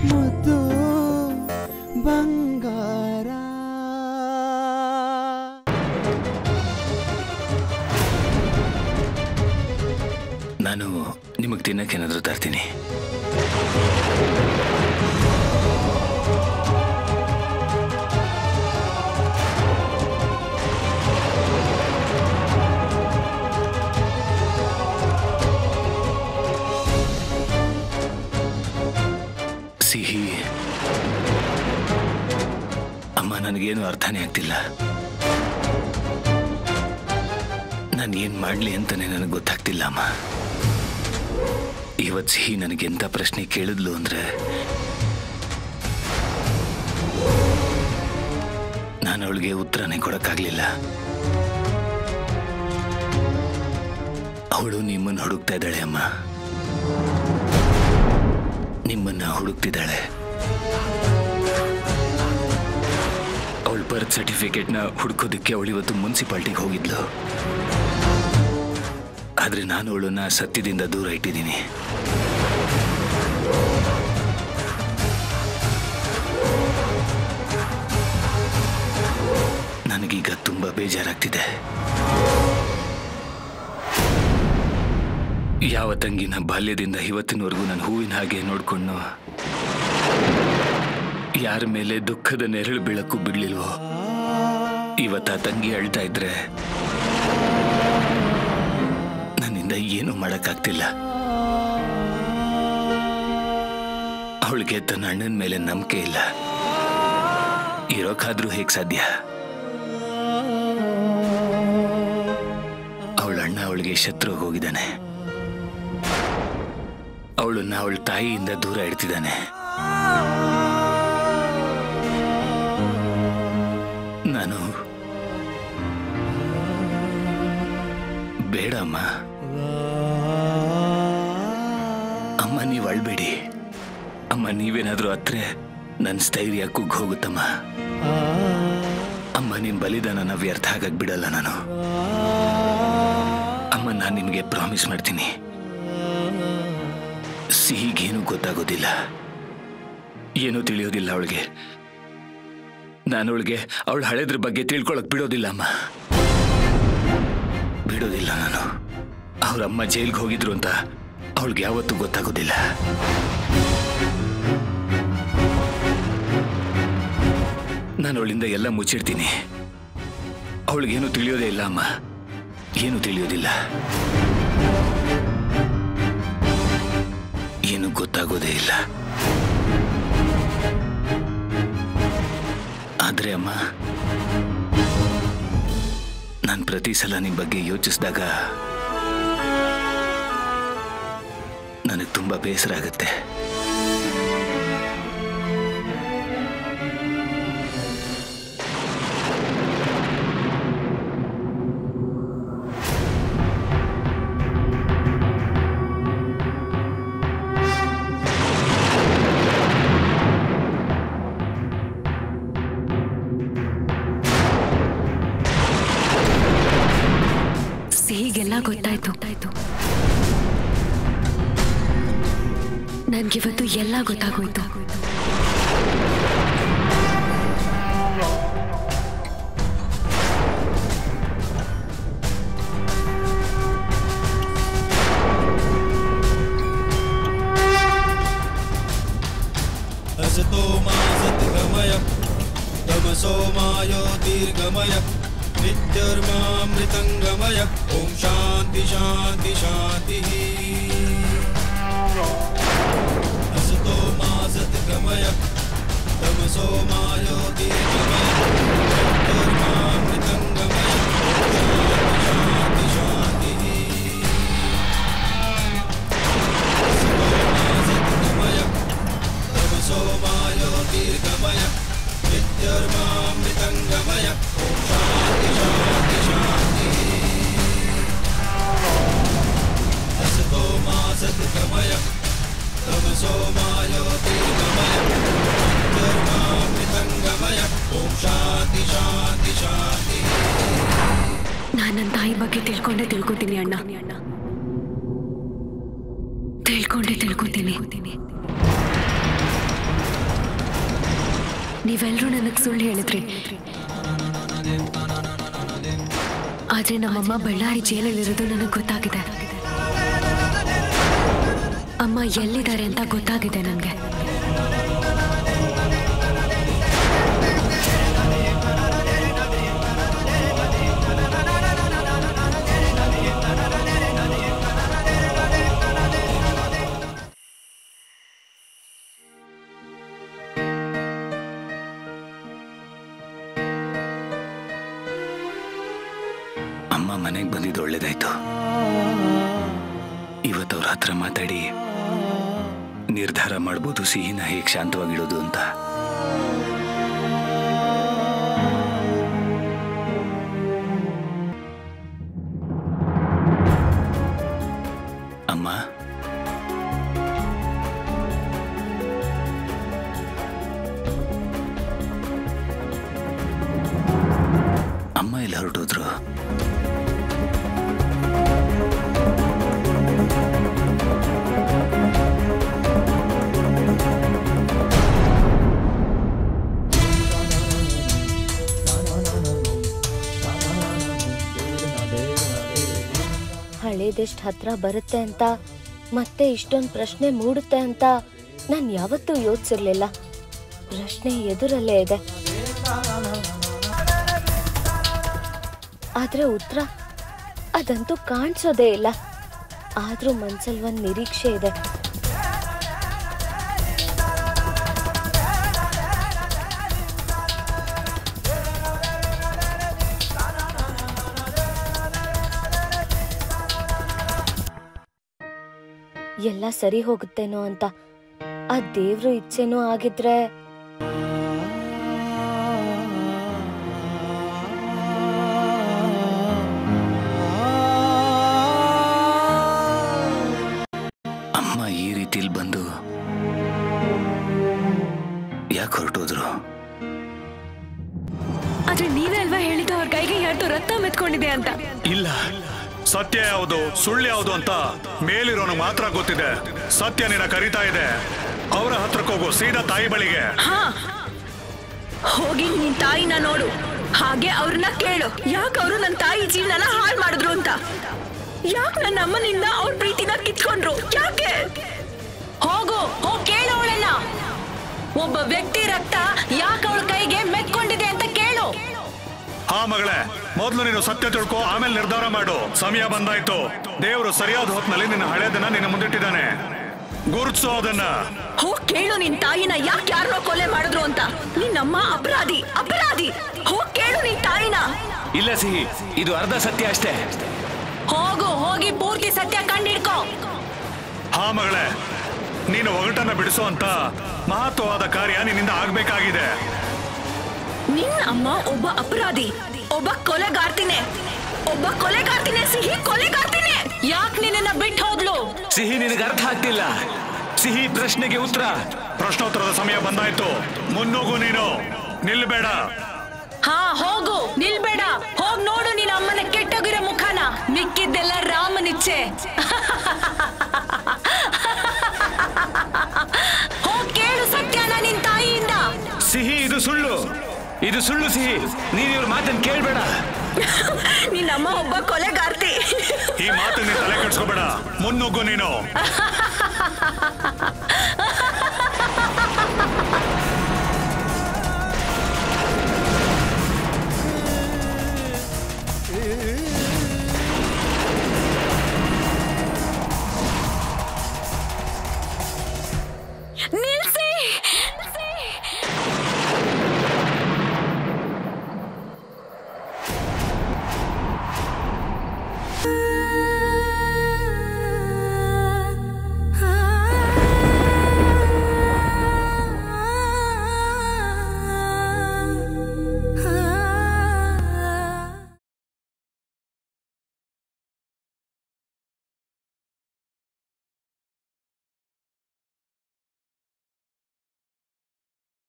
ಮುದ್ದು ಬಂಗಾರ ನಾನು ನಿಮಗೆ ತಿನ್ನಕ್ಕೇನಾದರೂ ತರ್ತೀನಿ ಸಿಹಿ ಅಮ್ಮ ನನಗೇನು ಅರ್ಥನೇ ಆಗ್ತಿಲ್ಲ ನಾನು ಏನು ಮಾಡಲಿ ಅಂತಾನೆ ನನಗೆ ಗೊತ್ತಾಗ್ತಿಲ್ಲ ಅಮ್ಮ ಇವತ್ತು ಸಿಹಿ ನನಗೆ ಎಂಥ ಪ್ರಶ್ನೆ ಕೇಳಿದ್ಲು ಅಂದ್ರೆ ನಾನು ಅವಳಿಗೆ ಉತ್ತರನೇ ಕೊಡಕ್ಕಾಗ್ಲಿಲ್ಲ ಅವಳು ನಿಮ್ಮನ್ನು ಹುಡುಕ್ತಾ ಇದ್ದಾಳೆ ಅಮ್ಮ ನಿಮ್ಮನ್ನ ಹುಡುಕ್ತಿದ್ದಾಳೆ ಅವಳ ಬರ್ತ್ ಸರ್ಟಿಫಿಕೇಟ್ನ ಹುಡುಕೋದಕ್ಕೆ ಅವಳು ಇವತ್ತು ಮುನ್ಸಿಪಾಲ್ಟಿಗೆ ಹೋಗಿದ್ಲು ಆದ್ರೆ ನಾನು ಅವಳನ್ನ ಸತ್ಯದಿಂದ ದೂರ ಇಟ್ಟಿದ್ದೀನಿ ನನಗೀಗ ತುಂಬಾ ಬೇಜಾರಾಗ್ತಿದೆ ಯಾವ ತಂಗಿನ ಬಾಲ್ಯದಿಂದ ಇವತ್ತಿನವರೆಗೂ ನಾನು ಹೂವಿನ ಹಾಗೆ ನೋಡ್ಕೊಂಡು ಯಾರ ಮೇಲೆ ದುಃಖದ ನೆರಳು ಬೀಳಕ್ಕೂ ಬಿಡ್ಲಿಲ್ವೋ ಇವತ್ತ ಆ ತಂಗಿ ಅಳ್ತಾ ಇದ್ರೆ ನನ್ನಿಂದ ಏನೂ ಮಾಡಕ್ಕಾಗ್ತಿಲ್ಲ ಅವಳಿಗೆ ತನ್ನ ಅಣ್ಣನ ಮೇಲೆ ನಂಬಿಕೆ ಇಲ್ಲ ಇರೋಕ್ಕಾದ್ರೂ ಹೇಗ್ ಸಾಧ್ಯ ಅವಳ ಅಣ್ಣ ಅವಳಿಗೆ ಶತ್ರು ಹೋಗಿದ್ದಾನೆ ಅವಳನ್ನ ಅವಳ ತಾಯಿಯಿಂದ ದೂರ ಇಡ್ತಿದ್ದಾನೆ ನಾನು ಬೇಡ ಅಮ್ಮ ಅಮ್ಮ ನೀವು ಅಳ್ಬೇಡಿ ಅಮ್ಮ ನೀವೇನಾದ್ರೂ ಹತ್ರ ನನ್ನ ಸ್ಥೈರ್ಯ ಕುಗ್ಗ್ ಹೋಗುತ್ತಮ್ಮ ಅಮ್ಮ ನಿಮ್ಮ ಬಲಿದಾನನ ವ್ಯರ್ಥ ಆಗಕ್ ಬಿಡಲ್ಲ ನಾನು ಅಮ್ಮ ನಾನು ನಿಮಗೆ ಪ್ರಾಮಿಸ್ ಮಾಡ್ತೀನಿ ಸಿಹಿಗೇನು ಗೊತ್ತಾಗೋದಿಲ್ಲ ಏನೂ ತಿಳಿಯೋದಿಲ್ಲ ಅವಳಿಗೆ ನಾನು ಅವಳಿಗೆ ಅವಳು ಹಳೆದ್ರ ಬಗ್ಗೆ ತಿಳ್ಕೊಳಕ್ ಬಿಡೋದಿಲ್ಲ ಅಮ್ಮ ಬಿಡೋದಿಲ್ಲ ನಾನು ಅವ್ರ ಅಮ್ಮ ಜೈಲ್ಗೆ ಹೋಗಿದ್ರು ಅಂತ ಅವಳಿಗೆ ಯಾವತ್ತೂ ಗೊತ್ತಾಗೋದಿಲ್ಲ ನಾನು ಅವಳಿಂದ ಎಲ್ಲ ಮುಚ್ಚಿಡ್ತೀನಿ ಅವಳಿಗೇನು ತಿಳಿಯೋದೇ ಇಲ್ಲ ಅಮ್ಮ ಏನು ತಿಳಿಯೋದಿಲ್ಲ ಏನು ಗೊತ್ತಾಗೋದೇ ಇಲ್ಲ ಆದ್ರೆ ಅಮ್ಮ ನಾನು ಪ್ರತಿ ಸಲ ನಿಮ್ಮ ಬಗ್ಗೆ ಯೋಚಿಸಿದಾಗ ನನಗೆ ತುಂಬಾ ಬೇಸರ ಆಗುತ್ತೆ ಸಿಹಿಗೆಲ್ಲ ಗೊತ್ತಾಯ್ತು ಗೊತ್ತಾಯ್ತು ನನ್ಗಿವತ್ತು ಎಲ್ಲ ಗೊತ್ತಾಗೋಯ್ತು असतो मा सद्गमय तमसो मा ज्योतिर्गमय नित्यर्मामृतङ्गमय ॐ शान्ति शान्ति शान्तिः असतो मा सद्गमय तमसो मा ज्योतिर्गमय नित्यर्मामृतङ्गमय ॐ शान्ति शान्ति शान्तिः तमसो मा ज्योतिर्गमय नित्यर्मामृतङ्गमय ॐ शान्ति शान्ति शान्तिः असतो मा सद्गमय तमसो मा ज्योतिर्गमय नित्यर्मामृतङ्गमय ॐ शान्ति शान्ति शान्तिः ನಾನ್ ನನ್ನ ತಾಯಿ ಬಗ್ಗೆ ತಿಳ್ಕೊಂಡೇ ತಿಳ್ಕೊತೀನಿ ಅಣ್ಣ ತಿಳ್ಕೊಂಡೇ ತಿಳ್ಕೊತೀನಿ ನೀವೆಲ್ಲರೂ ನನಗೆ ಸುಳ್ಳು ಹೇಳಿದ್ರಿ ಆದ್ರೆ ನಮ್ಮಮ್ಮ ಬಳ್ಳಾರಿ ಜೈಲಲ್ಲಿರೋದು ನನಗೆ ಗೊತ್ತಾಗಿದೆ ಅಮ್ಮ ಎಲ್ಲಿದ್ದಾರೆ ಅಂತ ಗೊತ್ತಾಗಿದೆ ನನಗೆ ಅಮ್ಮ ಮನೆಗೆ ಬಂದಿದ್ದು ಒಳ್ಳೇದಾಯ್ತು ಇವತ್ತು ಅವ್ರ ಹತ್ರ ಮಾತಾಡಿ ನಿರ್ಧಾರ ಮಾಡ್ಬೋದು ಸಿಹಿನ ಹೇಗೆ ಶಾಂತವಾಗಿಡೋದು ಅಂತ ಅಮ್ಮ ಅಮ್ಮ ಎಲ್ಲ ಹೊರಟೋದ್ರು ಹಳೇದೆಷ್ಟು ಹತ್ರ ಬರುತ್ತೆ ಅಂತ ಮತ್ತೆ ಇಷ್ಟೊಂದು ಪ್ರಶ್ನೆ ಮೂಡುತ್ತೆ ಅಂತ ನಾನು ಯಾವತ್ತೂ ಯೋಚಿಸಿರ್ಲಿಲ್ಲ ಪ್ರಶ್ನೆ ಎದುರಲ್ಲೇ ಇದೆ ಆದ್ರೆ ಉತ್ತರ ಅದಂತೂ ಕಾಣಿಸೋದೇ ಇಲ್ಲ ಆದ್ರೂ ಮನ್ಸಲ್ಲಿ ಒಂದು ನಿರೀಕ್ಷೆ ಇದೆ ಎಲ್ಲ ಸರಿ ಹೋಗುತ್ತೇನೋ ಅಂತ ಆ ದೇವ್ರು ಇಚ್ಛೆನೂ ಆಗಿದ್ರೆ ಅಮ್ಮ ಈ ರೀತಿಲಿ ಬಂದು ಯಾಕೆ ಹೊರಟೋದ್ರು ಆದ್ರೆ ನೀವೇ ಅಲ್ವಾ ಹೇಳಿದ್ದು ಅವ್ರ ಕೈಗೆ ಯಾರ್ದು ರಕ್ತ ಮೆತ್ಕೊಂಡಿದೆ ಅಂತ ಇಲ್ಲ ಸತ್ಯ ಯಾವುದು ಸುಳ್ಳು ಯಾವುದು ಅಂತ ಮೇಲಿರೋನು ಮಾತ್ರ ಗೊತ್ತಿದೆ ಸತ್ಯ ನಿನ್ನ ಕರಿತಾ ಇದೆ ಅವರ ಹತ್ರಕ್ಕೆ ಹೋಗು ಸೀದಾ ತಾಯಿ ಬಳಿಗೆ ಹಾ ಹೋಗಿ ನಿನ್ ತಾಯಿನ ನೋಡು ಹಾಗೆ ಅವ್ರನ್ನ ಕೇಳು ಯಾಕೆ ಅವರು ನನ್ನ ತಾಯಿ ಜೀವನನ ಹಾಳು ಮಾಡಿದ್ರು ಅಂತ ಯಾಕೆ ನನ್ನ ಅಮ್ಮನಿಂದ ಅವ್ರ ಪ್ರೀತಿನ ಕಿತ್ಕೊಂಡ್ರು ಯಾಕೆ ಹೋಗು ಹೋಗ್ ಕೇಳು ಅವಳನ್ನ ಒಬ್ಬ ವ್ಯಕ್ತಿ ರಕ್ತ ಯಾಕೆ ಅವಳ ಕೈಗೆ ಮೆತ್ಕೊಂಡಿದೆ ಅಂತ ಕೇಳು ಹಾ ಮಗಳೇ ಮೊದಲು ನೀನು ಸತ್ಯ ತಿಳ್ಕೊ ಆಮೇಲೆ ನಿರ್ಧಾರ ಮಾಡು ಸಮಯ ಬಂದಾಯ್ತು ದೇವರು ಸರಿಯಾದ ಹೊತ್ನಲ್ಲಿ ನಿನ್ನ ಹಳೆದನ್ನ ನಿನ್ನ ಮುಂದಿಟ್ಟಿದ್ದಾನೆ ಗುರುತಿಸೋ ಅದನ್ನ ಹೋಗ್ ಕೇಳು ನಿನ್ ತಾಯಿನ ಯಾಕೆ ಯಾರನ್ನೋ ಕೊಲೆ ಮಾಡಿದ್ರು ಅಂತ ನಿನ್ನಮ್ಮ ಅಪರಾಧಿ ಅಪರಾಧಿ ಹೋಗ್ ಕೇಳು ನಿನ್ ತಾಯಿನ ಇಲ್ಲ ಸಿಹಿ ಇದು ಅರ್ಧ ಸತ್ಯ ಅಷ್ಟೇ ಹೋಗು ಹೋಗಿ ಪೂರ್ತಿ ಸತ್ಯ ಕಂಡಿಡ್ಕೋ ಹಾ ಮಗಳೇ ನೀನು ಒಗಟನ್ನ ಬಿಡಿಸೋ ಅಂತ ಮಹತ್ವವಾದ ಕಾರ್ಯ ನಿನ್ನಿಂದ ಆಗ್ಬೇಕಾಗಿದೆ ನಿನ್ನ ಅಮ್ಮ ಒಬ್ಬ ಅಪರಾಧಿ ಒಬ್ಬ ಕೊಲೆಗಾರ್ತಿನೇ ಒಬ್ಬ ಕೊಲೆಗಾರ್ತಿನೇ ಸಿಹಿ ಕೊಲೆಗಾರ್ತಿನೇ ಯಾಕೆ ನಿನ್ನ ಬಿಟ್ಟು ಹೋದ್ಲು ಸಿಹಿ ನಿನಗೆ ಅರ್ಥ ಆಗ್ತಿಲ್ಲ ಸಿಹಿ ಪ್ರಶ್ನೆಗೆ ಉತ್ತರ ಪ್ರಶ್ನೋತ್ತರದ ಸಮಯ ಬಂದಾಯ್ತು ಮುನ್ನುಗ್ಗು ನೀನು ನಿಲ್ಬೇಡ ಹಾ ಹೋಗು ನಿಲ್ಬೇಡ ಹೋಗ್ ನೋಡು ನಿನ್ನ ಅಮ್ಮನ ಕೆಟ್ಟೋಗಿರೋ ಮುಖನ ಮಿಕ್ಕಿದ್ದೆಲ್ಲ ರಾಮನಿಚ್ಛೆ ಹೋಗ್ ಕೇಳು ಸತ್ಯನ ನಿನ್ ತಾಯಿಯಿಂದ ಸಿಹಿ ಇದು ಸುಳ್ಳು ಇದು ಸುಳ್ಳು ಸಿಹಿ ನೀನು ಇವ್ರ ಮಾತನ್ನು ಕೇಳಬೇಡ ನಿನ್ನಮ್ಮ ಒಬ್ಬ ಕೊಲೆಗಾರ್ತಿ ಈ ಮಾತು ನೀನ್ ತಲೆ ಕೆಡ್ಸ್ಕೋಬೇಡ ಮುನ್ನುಗ್ಗು ನೀನು